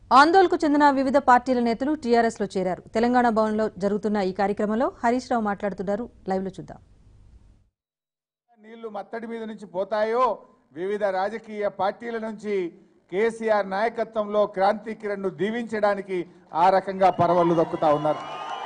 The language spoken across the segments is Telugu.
ఆందోళనకు చెందిన వివిధ పార్టీల నేతలు టీఆర్ఎస్ లో చేరారు తెలంగాణ భవన్లో జరుగుతున్న ఈ కార్యక్రమంలో హరీష్ రావు మాట్లాడుతున్నారు లైవ్ లో చూద్దాం నీళ్లు మత్తడి మీద నుంచి పోతాయో వివిధ రాజకీయ పార్టీల నుంచి కేసీఆర్ నాయకత్వంలో క్రాంతి కిరణ్ దీవించడానికి ఆ రకంగా పరవళ్లు దొక్కుతా ఉన్నారు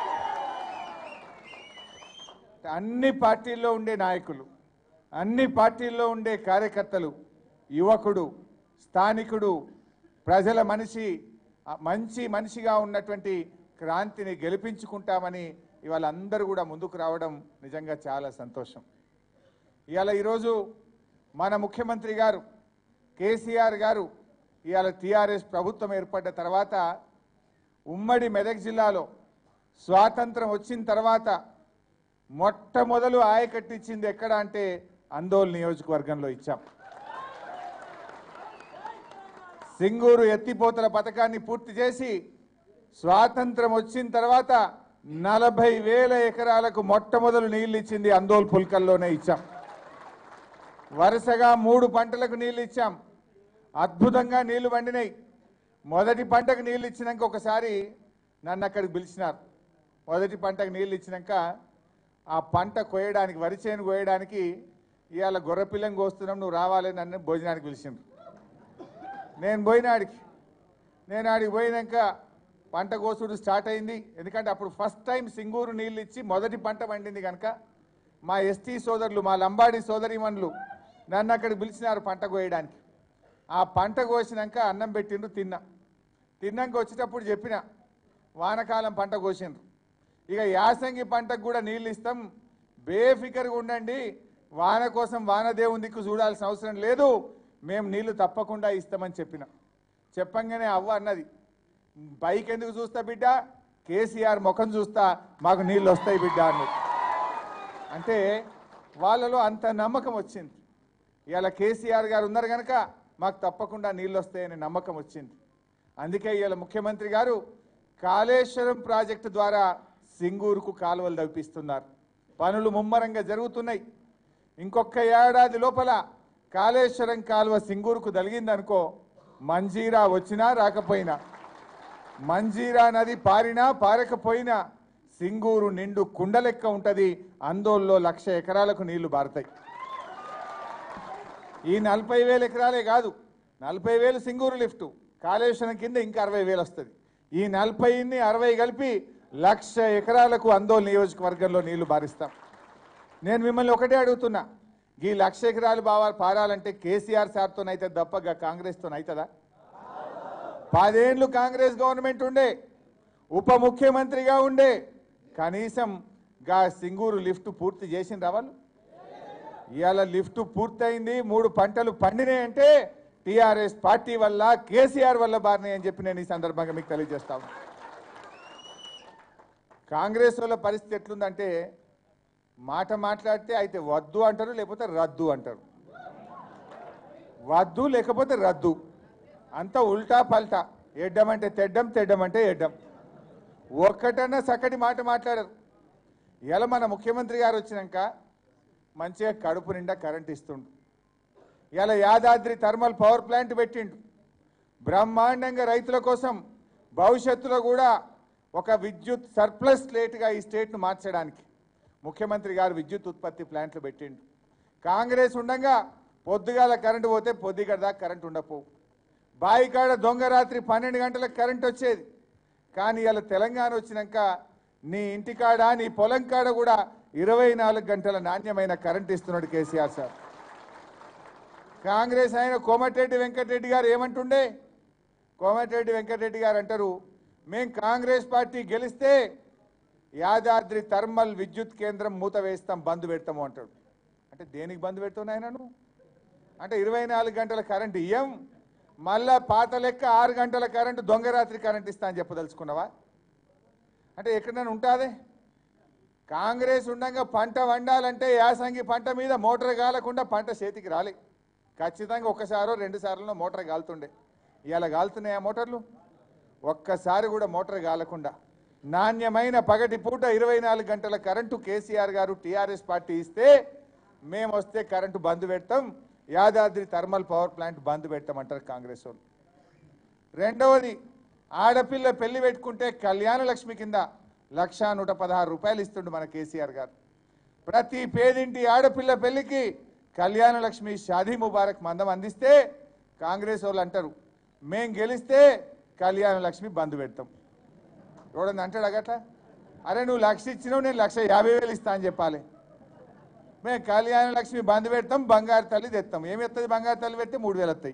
అన్ని పార్టీల్లో ఉండే నాయకులు అన్ని పార్టీల్లో ఉండే కార్యకర్తలు యువకుడు స్థానికుడు ప్రజల మనిషి ఆ మంచి మనిషిగా ఉన్నటువంటి క్రాంతిని గెలిపించుకుంటామని ఇవాళ అందరూ కూడా ముందుకు రావడం నిజంగా చాలా సంతోషం ఇవాళ ఈరోజు మన ముఖ్యమంత్రి గారు కేసీఆర్ గారు ఇవాళ టీఆర్ఎస్ ప్రభుత్వం ఏర్పడ్డ తర్వాత ఉమ్మడి మెదక్ జిల్లాలో స్వాతంత్రం వచ్చిన తర్వాత మొట్టమొదలు ఆయకట్టించింది ఎక్కడ అంటే అందోల్ నియోజకవర్గంలో ఇచ్చాం సింగూరు ఎత్తిపోతల పథకాన్ని పూర్తి చేసి స్వాతంత్రం వచ్చిన తర్వాత నలభై వేల ఎకరాలకు మొట్టమొదలు నీళ్లు ఇచ్చింది అందోల్ పుల్కల్లోనే ఇచ్చాం వరుసగా మూడు పంటలకు నీళ్లు ఇచ్చాం అద్భుతంగా నీళ్లు పండినాయి మొదటి పంటకు నీళ్లు ఇచ్చినాక ఒకసారి నన్ను అక్కడికి పిలిచినారు మొదటి పంటకు నీళ్లు ఇచ్చినాక ఆ పంట కోయడానికి వరి చేను కోయడానికి ఇవాళ గొర్రెపిల్లం కోస్తున్నాం నువ్వు రావాలి నన్ను భోజనానికి పిలిచిండ్రు నేను పోయినాడికి నేను ఆడికి పోయినాక పంట కోసుడు స్టార్ట్ అయింది ఎందుకంటే అప్పుడు ఫస్ట్ టైం సింగూరు నీళ్ళు ఇచ్చి మొదటి పంట పండింది కనుక మా ఎస్టీ సోదరులు మా లంబాడి సోదరిమణులు నన్ను అక్కడికి పిలిచినారు పంట కోయడానికి ఆ పంట కోసినాక అన్నం పెట్టిండ్రు తిన్నా తిన్నాక వచ్చేటప్పుడు చెప్పిన వానకాలం పంట కోసిండ్రు ఇక యాసంగి పంటకు కూడా నీళ్ళు ఇస్తాం బేఫికర్గా ఉండండి వాన కోసం వానదేవుని దిక్కు చూడాల్సిన అవసరం లేదు మేము నీళ్లు తప్పకుండా ఇస్తామని చెప్పిన చెప్పంగానే అవ్వ అన్నది బైక్ ఎందుకు చూస్తా బిడ్డ కేసీఆర్ ముఖం చూస్తా మాకు నీళ్ళు వస్తాయి బిడ్డ అన్నది అంటే వాళ్ళలో అంత నమ్మకం వచ్చింది ఇవాళ కేసీఆర్ గారు ఉన్నారు కనుక మాకు తప్పకుండా నీళ్ళు వస్తాయనే నమ్మకం వచ్చింది అందుకే ఇవాళ ముఖ్యమంత్రి గారు కాళేశ్వరం ప్రాజెక్టు ద్వారా సింగూరుకు కాలువలు తవ్విస్తున్నారు పనులు ముమ్మరంగా జరుగుతున్నాయి ఇంకొక ఏడాది లోపల కాళేశ్వరం కాలువ సింగూరుకు తలిగిందనుకో మంజీరా వచ్చినా రాకపోయినా మంజీరా నది పారినా పారకపోయినా సింగూరు నిండు కుండలెక్క ఉంటది అందోల్లో లక్ష ఎకరాలకు నీళ్లు బారుతాయి ఈ నలభై వేల ఎకరాలే కాదు నలభై వేలు సింగూరు లిఫ్ట్ కాళేశ్వరం కింద ఇంకా అరవై వేలు వస్తుంది ఈ నలభైని అరవై కలిపి లక్ష ఎకరాలకు అందోల్ నియోజకవర్గంలో నీళ్లు బారిస్తాం నేను మిమ్మల్ని ఒకటే అడుగుతున్నా ఈ లక్ష ఎకరాలు బాగా పారాలంటే కేసీఆర్ సార్తోనైతే తప్ప కాంగ్రెస్తో అవుతుందా పదేళ్ళు కాంగ్రెస్ గవర్నమెంట్ ఉండే ఉప ముఖ్యమంత్రిగా ఉండే కనీసం గా సింగూరు లిఫ్ట్ పూర్తి చేసిన వాళ్ళు ఇవాళ లిఫ్ట్ పూర్తయింది మూడు పంటలు పండినాయి అంటే టీఆర్ఎస్ పార్టీ వల్ల కేసీఆర్ వల్ల బారినాయి అని చెప్పి నేను ఈ సందర్భంగా మీకు తెలియజేస్తాను కాంగ్రెస్ వాళ్ళ పరిస్థితి ఎట్లుందంటే మాట మాట్లాడితే అయితే వద్దు అంటారు లేకపోతే రద్దు అంటారు వద్దు లేకపోతే రద్దు అంతా ఉల్టా పల్టా ఎడ్డమంటే తెడ్డం తెడ్డమంటే ఎడ్డం ఒక్కటన్నా చక్కటి మాట మాట్లాడరు ఇలా మన ముఖ్యమంత్రి గారు వచ్చినాక మంచిగా కడుపు నిండా కరెంట్ ఇస్తుండు ఇలా యాదాద్రి థర్మల్ పవర్ ప్లాంట్ పెట్టిండు బ్రహ్మాండంగా రైతుల కోసం భవిష్యత్తులో కూడా ఒక విద్యుత్ సర్ప్లస్ స్టేట్గా ఈ స్టేట్ను మార్చడానికి ముఖ్యమంత్రి గారు విద్యుత్ ఉత్పత్తి ప్లాంట్లు పెట్టిండు కాంగ్రెస్ ఉండగా పొద్దుగాల కరెంటు పోతే పొద్దుగడ దాకా కరెంటు ఉండపోవు బాయికాడ దొంగ రాత్రి పన్నెండు గంటలకు కరెంట్ వచ్చేది కానీ ఇలా తెలంగాణ వచ్చినాక నీ ఇంటికాడ నీ పొలం కాడ కూడా ఇరవై నాలుగు గంటల నాణ్యమైన కరెంట్ ఇస్తున్నాడు కేసీఆర్ సార్ కాంగ్రెస్ ఆయన కోమటిరెడ్డి వెంకటరెడ్డి గారు ఏమంటుండే కోమటిరెడ్డి వెంకటరెడ్డి గారు అంటారు మేం కాంగ్రెస్ పార్టీ గెలిస్తే యాదాద్రి థర్మల్ విద్యుత్ కేంద్రం మూత వేస్తాం బంద్ పెడతాము అంటాడు అంటే దేనికి బంద్ పెడుతున్నాయి నన్ను అంటే ఇరవై నాలుగు గంటల కరెంట్ ఇయ్యం మళ్ళా పాత లెక్క ఆరు గంటల కరెంటు దొంగ రాత్రి కరెంట్ ఇస్తా అని చెప్పదలుచుకున్నావా అంటే ఎక్కడైనా ఉంటుందే కాంగ్రెస్ ఉండగా పంట వండాలంటే యాసంగి పంట మీద మోటార్ కాలకుండా పంట చేతికి రాలే ఖచ్చితంగా ఒక్కసారో రెండు సార్లు మోటార్ కాలుతుండే ఇవాళ కాలుతున్నాయా మోటార్లు ఒక్కసారి కూడా మోటార్ కాలకుండా నాణ్యమైన పగటి పూట ఇరవై నాలుగు గంటల కరెంటు కేసీఆర్ గారు టీఆర్ఎస్ పార్టీ ఇస్తే మేము వస్తే కరెంటు బంద్ పెడతాం యాదాద్రి థర్మల్ పవర్ ప్లాంట్ బంద్ పెట్టమంటారు కాంగ్రెస్ వాళ్ళు రెండవది ఆడపిల్ల పెళ్లి పెట్టుకుంటే కళ్యాణ లక్ష్మి కింద లక్ష నూట పదహారు రూపాయలు ఇస్తుండు మన కేసీఆర్ గారు ప్రతి పేదింటి ఆడపిల్ల పెళ్లికి కళ్యాణ లక్ష్మి షాదీ ముబారక్ మందం అందిస్తే కాంగ్రెస్ వాళ్ళు అంటారు మేం గెలిస్తే కళ్యాణ లక్ష్మి బంద్ పెడతాం ఎవడన్నా అంటాడు అగట్లా అరే నువ్వు లక్ష ఇచ్చినావు నేను లక్ష యాభై వేలు ఇస్తా అని చెప్పాలి మేము కళ్యాణ లక్ష్మి బంద్ పెడతాం బంగారు తల్లి తెస్తాం ఏమి వస్తుంది బంగారు తల్లి పెడితే మూడు వేలు వస్తాయి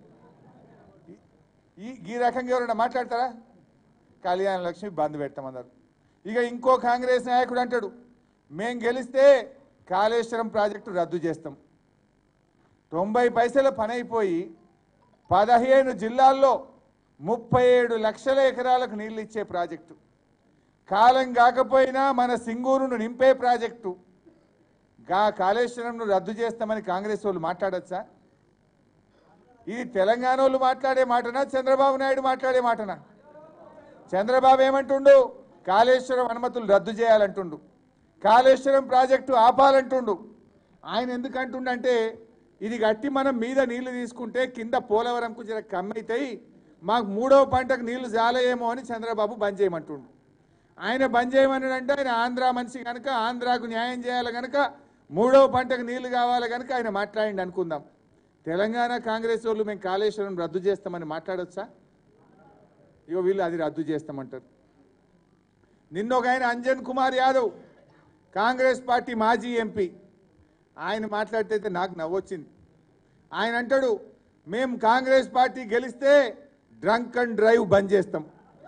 ఈ ఈ రకంగా ఎవరైనా మాట్లాడతారా కళ్యాణ లక్ష్మి బంద్ పెడతామన్నారు ఇక ఇంకో కాంగ్రెస్ నాయకుడు అంటాడు మేం గెలిస్తే కాళేశ్వరం ప్రాజెక్టు రద్దు చేస్తాం తొంభై పైసల పని అయిపోయి పదిహేను జిల్లాల్లో ముప్పై ఏడు లక్షల ఎకరాలకు నీళ్ళు ఇచ్చే ప్రాజెక్టు కాలం కాకపోయినా మన సింగూరును నింపే ప్రాజెక్టు గా కాళేశ్వరంను రద్దు చేస్తామని కాంగ్రెస్ వాళ్ళు మాట్లాడచ్చా ఇది తెలంగాణ వాళ్ళు మాట్లాడే మాటనా చంద్రబాబు నాయుడు మాట్లాడే మాటనా చంద్రబాబు ఏమంటుండు కాళేశ్వరం అనుమతులు రద్దు చేయాలంటుండు కాళేశ్వరం ప్రాజెక్టు ఆపాలంటుండు ఆయన ఎందుకు అంటుండంటే ఇది గట్టి మనం మీద నీళ్లు తీసుకుంటే కింద పోలవరంకు జర కమ్మైతాయి మాకు మూడవ పంటకు నీళ్లు జాలయేమో అని చంద్రబాబు బంద్ చేయమంటుండు ఆయన బంద్ చేయమన్నాడంటే ఆయన ఆంధ్ర మనిషి కనుక ఆంధ్రాకు న్యాయం చేయాలి కనుక మూడవ పంటకు నీళ్లు కావాలి కనుక ఆయన మాట్లాడిండి అనుకుందాం తెలంగాణ కాంగ్రెస్ వాళ్ళు మేము కాళేశ్వరం రద్దు చేస్తామని మాట్లాడొచ్చా ఇగో వీళ్ళు అది రద్దు చేస్తామంటారు నిన్న ఒక ఆయన అంజన్ కుమార్ యాదవ్ కాంగ్రెస్ పార్టీ మాజీ ఎంపీ ఆయన మాట్లాడితే నాకు నవ్వొచ్చింది ఆయన అంటాడు మేము కాంగ్రెస్ పార్టీ గెలిస్తే డ్రంక్ అండ్ డ్రైవ్ బంద్ చేస్తాం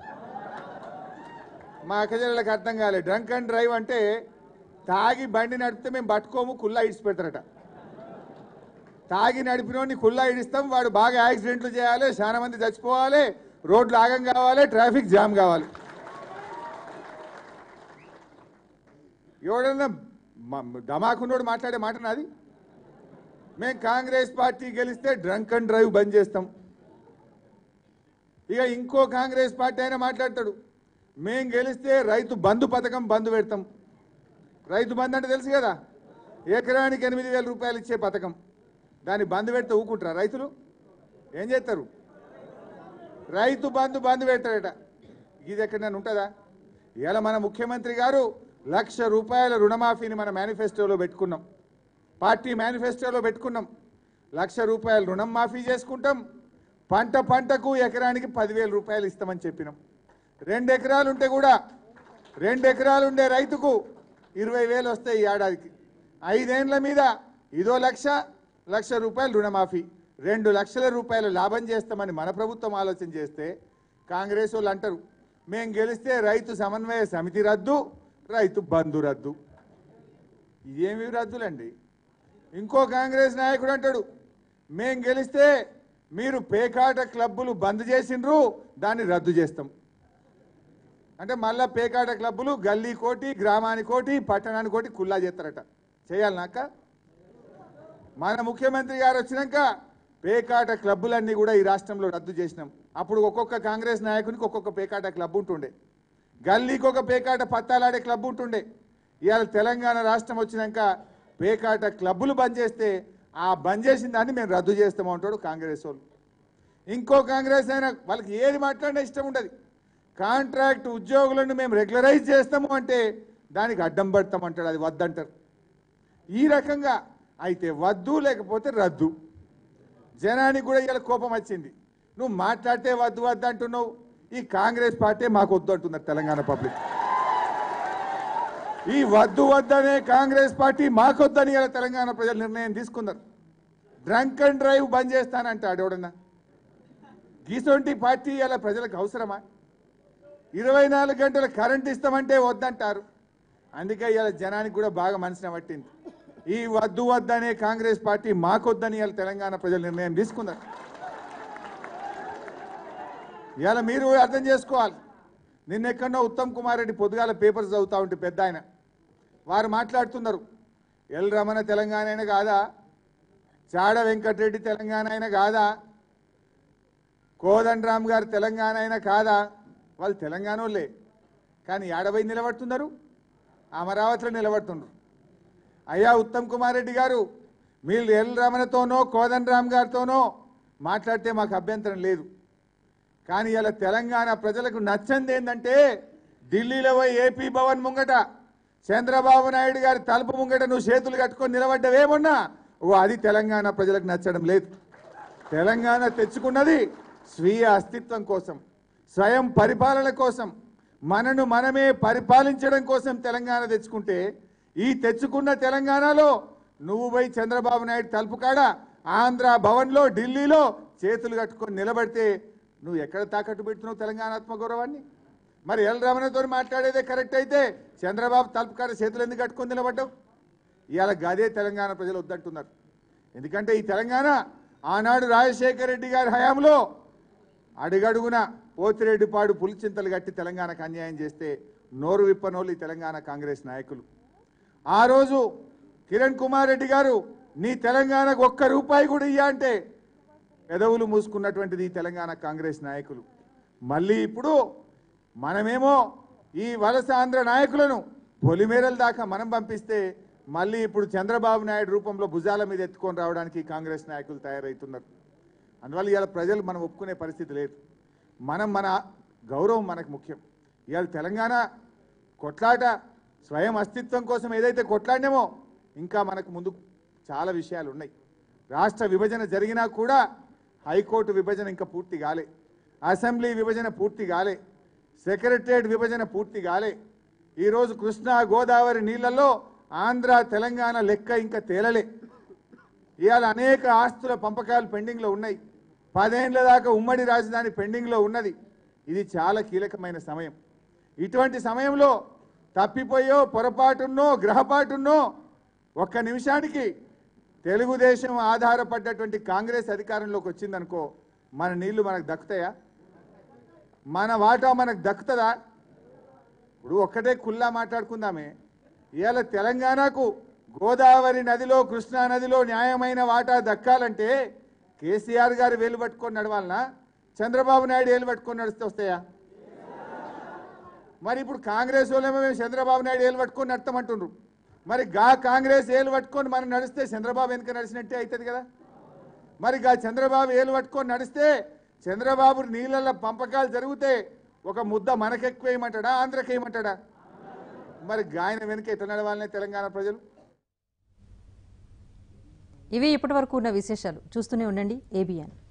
మా అక్కజల్లకి అర్థం కాలేదు డ్రంక్ అండ్ డ్రైవ్ అంటే తాగి బండి నడిపితే మేము పట్టుకోము కుల్లా ఇడిచి పెడతారట తాగి నడిపినోడిని కుల్లా ఇడిస్తాం వాడు బాగా యాక్సిడెంట్లు చేయాలి చాలా మంది చచ్చిపోవాలి రోడ్లు ఆగం కావాలి ట్రాఫిక్ జామ్ కావాలి ఎవడన్నా మ- ధమాకున్నోడు మాట్లాడే మాట నాది మేము కాంగ్రెస్ పార్టీ గెలిస్తే డ్రంక్ అండ్ డ్రైవ్ బంద్ చేస్తాం ఇక ఇంకో కాంగ్రెస్ పార్టీ అయినా మాట్లాడతాడు మేం గెలిస్తే రైతు బంధు పథకం బంద్ పెడతాం రైతు బంధు అంటే తెలుసు కదా ఎకరానికి ఎనిమిది వేల రూపాయలు ఇచ్చే పథకం దాన్ని బంద్ పెడితే ఊకుంటారా రైతులు ఏం చేస్తారు రైతు బంధు బంద్ పెడతాడట ఇది ఎక్కడైనా ఉంటుందా ఇలా మన ముఖ్యమంత్రి గారు లక్ష రూపాయల రుణమాఫీని మన మేనిఫెస్టోలో పెట్టుకున్నాం పార్టీ మేనిఫెస్టోలో పెట్టుకున్నాం లక్ష రూపాయలు రుణం మాఫీ చేసుకుంటాం పంట పంటకు ఎకరానికి పదివేల రూపాయలు ఇస్తామని చెప్పినాం రెండు ఎకరాలు ఉంటే కూడా రెండు ఎకరాలు ఉండే రైతుకు ఇరవై వేలు వస్తాయి ఈ ఏడాదికి ఐదేండ్ల మీద ఇదో లక్ష లక్ష రూపాయలు రుణమాఫీ రెండు లక్షల రూపాయలు లాభం చేస్తామని మన ప్రభుత్వం ఆలోచన చేస్తే కాంగ్రెస్ వాళ్ళు అంటారు మేము గెలిస్తే రైతు సమన్వయ సమితి రద్దు రైతు బంధు రద్దు ఇదేమి రద్దులండి ఇంకో కాంగ్రెస్ నాయకుడు అంటాడు మేం గెలిస్తే మీరు పేకాట క్లబ్బులు బంద్ చేసిండ్రు దాన్ని రద్దు చేస్తాం అంటే మళ్ళా పేకాట క్లబ్బులు గల్లీ కోటి గ్రామానికి కోటి పట్టణానికి కోటి కుల్లా చేస్తారట చేయాలనాక మన ముఖ్యమంత్రి గారు వచ్చినాక పేకాట క్లబ్బులన్నీ కూడా ఈ రాష్ట్రంలో రద్దు చేసినాం అప్పుడు ఒక్కొక్క కాంగ్రెస్ నాయకునికి ఒక్కొక్క పేకాట క్లబ్ ఉంటుండే గల్లీకి ఒక పేకాట పత్తాలాడే క్లబ్ ఉంటుండే ఇవాళ తెలంగాణ రాష్ట్రం వచ్చినాక పేకాట క్లబ్బులు బంద్ చేస్తే ఆ బంద్ చేసిన దాన్ని మేము రద్దు చేస్తామంటాడు కాంగ్రెస్ వాళ్ళు ఇంకో కాంగ్రెస్ అయినా వాళ్ళకి ఏది మాట్లాడినా ఇష్టం ఉండదు కాంట్రాక్ట్ ఉద్యోగులను మేము రెగ్యులరైజ్ చేస్తాము అంటే దానికి అడ్డం పడతామంటాడు అది వద్దంటారు ఈ రకంగా అయితే వద్దు లేకపోతే రద్దు జనానికి కూడా ఇలా కోపం వచ్చింది నువ్వు మాట్లాడితే వద్దు వద్దు అంటున్నావు ఈ కాంగ్రెస్ పార్టీ మాకు వద్దు అంటున్నారు తెలంగాణ పబ్లిక్ ఈ వద్దు వద్దనే కాంగ్రెస్ పార్టీ మాకొద్దని ఇలా తెలంగాణ ప్రజలు నిర్ణయం తీసుకున్నారు డ్రంక్ అండ్ డ్రైవ్ బంద్ చేస్తానంటాడు ఎవడన్నా గీసొంటి పార్టీ ఇలా ప్రజలకు అవసరమా ఇరవై నాలుగు గంటల కరెంట్ ఇస్తామంటే వద్దంటారు అందుకే ఇలా జనానికి కూడా బాగా మనసున పట్టింది ఈ వద్దు వద్దనే కాంగ్రెస్ పార్టీ మాకొద్దని ఇలా తెలంగాణ ప్రజలు నిర్ణయం తీసుకున్నారు ఇవాళ మీరు కూడా అర్థం చేసుకోవాలి నిన్న ఎక్కడో ఉత్తమ్ కుమార్ రెడ్డి పొద్దుగాల పేపర్స్ చదువుతా ఉంటే పెద్ద ఆయన వారు మాట్లాడుతున్నారు ఎల్ రమణ తెలంగాణ అయినా కాదా చాడ వెంకటరెడ్డి తెలంగాణ అయినా కాదా కోదండరామ్ గారు తెలంగాణ అయినా కాదా వాళ్ళు తెలంగాణ వాళ్ళే కానీ ఏడబై నిలబడుతున్నారు అమరావతిలో నిలబడుతున్నారు అయ్యా ఉత్తమ్ కుమార్ రెడ్డి గారు మీరు ఎల్ రమణతోనో కోదండరామ్ గారితోనో మాట్లాడితే మాకు అభ్యంతరం లేదు కానీ ఇలా తెలంగాణ ప్రజలకు నచ్చంది ఏంటంటే ఢిల్లీలో పోయి ఏపీ భవన్ ముంగట చంద్రబాబు నాయుడు గారి తలుపు ముంగట నువ్వు చేతులు కట్టుకొని నిలబడ్డవేమన్నా ఓ అది తెలంగాణ ప్రజలకు నచ్చడం లేదు తెలంగాణ తెచ్చుకున్నది స్వీయ అస్తిత్వం కోసం స్వయం పరిపాలన కోసం మనను మనమే పరిపాలించడం కోసం తెలంగాణ తెచ్చుకుంటే ఈ తెచ్చుకున్న తెలంగాణలో నువ్వు పోయి చంద్రబాబు నాయుడు తలుపు కాడ ఆంధ్ర భవన్లో ఢిల్లీలో చేతులు కట్టుకొని నిలబడితే నువ్వు ఎక్కడ తాకట్టు పెడుతున్నావు తెలంగాణ ఆత్మగౌరవాన్ని మరి ఎల్ రమణతో మాట్లాడేదే కరెక్ట్ అయితే చంద్రబాబు తలుపు కాడ చేతులు ఎందుకు కట్టుకొని నిలబడ్డావు ఇవాళ గదే తెలంగాణ ప్రజలు వద్దంటున్నారు ఎందుకంటే ఈ తెలంగాణ ఆనాడు రాజశేఖర రెడ్డి గారి హయాంలో అడుగడుగున పోతిరెడ్డిపాడు పులిచింతలు కట్టి తెలంగాణకు అన్యాయం చేస్తే నోరు విప్పనోళ్ళు ఈ తెలంగాణ కాంగ్రెస్ నాయకులు ఆ రోజు కిరణ్ కుమార్ రెడ్డి గారు నీ తెలంగాణకు ఒక్క రూపాయి కూడా ఇయ్యా అంటే పెదవులు మూసుకున్నటువంటిది ఈ తెలంగాణ కాంగ్రెస్ నాయకులు మళ్ళీ ఇప్పుడు మనమేమో ఈ వలస ఆంధ్ర నాయకులను పొలిమేరల దాకా మనం పంపిస్తే మళ్ళీ ఇప్పుడు చంద్రబాబు నాయుడు రూపంలో భుజాల మీద ఎత్తుకొని రావడానికి ఈ కాంగ్రెస్ నాయకులు తయారవుతున్నారు అందువల్ల ఇవాళ ప్రజలు మనం ఒప్పుకునే పరిస్థితి లేదు మనం మన గౌరవం మనకు ముఖ్యం ఇవాళ తెలంగాణ కొట్లాట స్వయం అస్తిత్వం కోసం ఏదైతే కొట్లాడినామో ఇంకా మనకు ముందు చాలా విషయాలు ఉన్నాయి రాష్ట్ర విభజన జరిగినా కూడా హైకోర్టు విభజన ఇంకా పూర్తి కాలే అసెంబ్లీ విభజన పూర్తి కాలే సెక్రటరియట్ విభజన పూర్తి కాలే ఈరోజు కృష్ణా గోదావరి నీళ్లలో ఆంధ్ర తెలంగాణ లెక్క ఇంకా తేలలే ఇవాళ అనేక ఆస్తుల పంపకాలు పెండింగ్లో ఉన్నాయి పదేండ్ల దాకా ఉమ్మడి రాజధాని పెండింగ్లో ఉన్నది ఇది చాలా కీలకమైన సమయం ఇటువంటి సమయంలో తప్పిపోయో పొరపాటున్నో గ్రహపాటున్నో ఒక్క నిమిషానికి తెలుగుదేశం ఆధారపడ్డటువంటి కాంగ్రెస్ అధికారంలోకి వచ్చిందనుకో మన నీళ్లు మనకు దక్కుతాయా మన వాటా మనకు దక్కుతుందా ఇప్పుడు ఒక్కటే కుల్లా మాట్లాడుకుందామే ఇవాళ తెలంగాణకు గోదావరి నదిలో కృష్ణా నదిలో న్యాయమైన వాటా దక్కాలంటే కేసీఆర్ గారు వేలు పట్టుకొని నడవాలనా చంద్రబాబు నాయుడు వేలు పట్టుకొని నడిస్తే వస్తాయా మరి ఇప్పుడు కాంగ్రెస్ వాళ్ళేమో మేము చంద్రబాబు నాయుడు ఏలు పట్టుకొని నడతామంటుండ్రు మరి గా కాంగ్రెస్ ఏలు పట్టుకొని మనం నడిస్తే చంద్రబాబు వెనుక నడిచినట్టే అవుతుంది కదా మరి గా చంద్రబాబు ఏలు పట్టుకొని నడిస్తే చంద్రబాబు నీళ్ళ పంపకాలు జరిగితే ఒక ముద్ద మనకెక్కువేయమంటాడా ఆంధ్రకి ఏమంటాడా మరి గాయన వెనుక ఎట్లా నడవాలనే తెలంగాణ ప్రజలు ఇవి ఇప్పటివరకు ఉన్న విశేషాలు చూస్తూనే ఉండండి ఏబిఎన్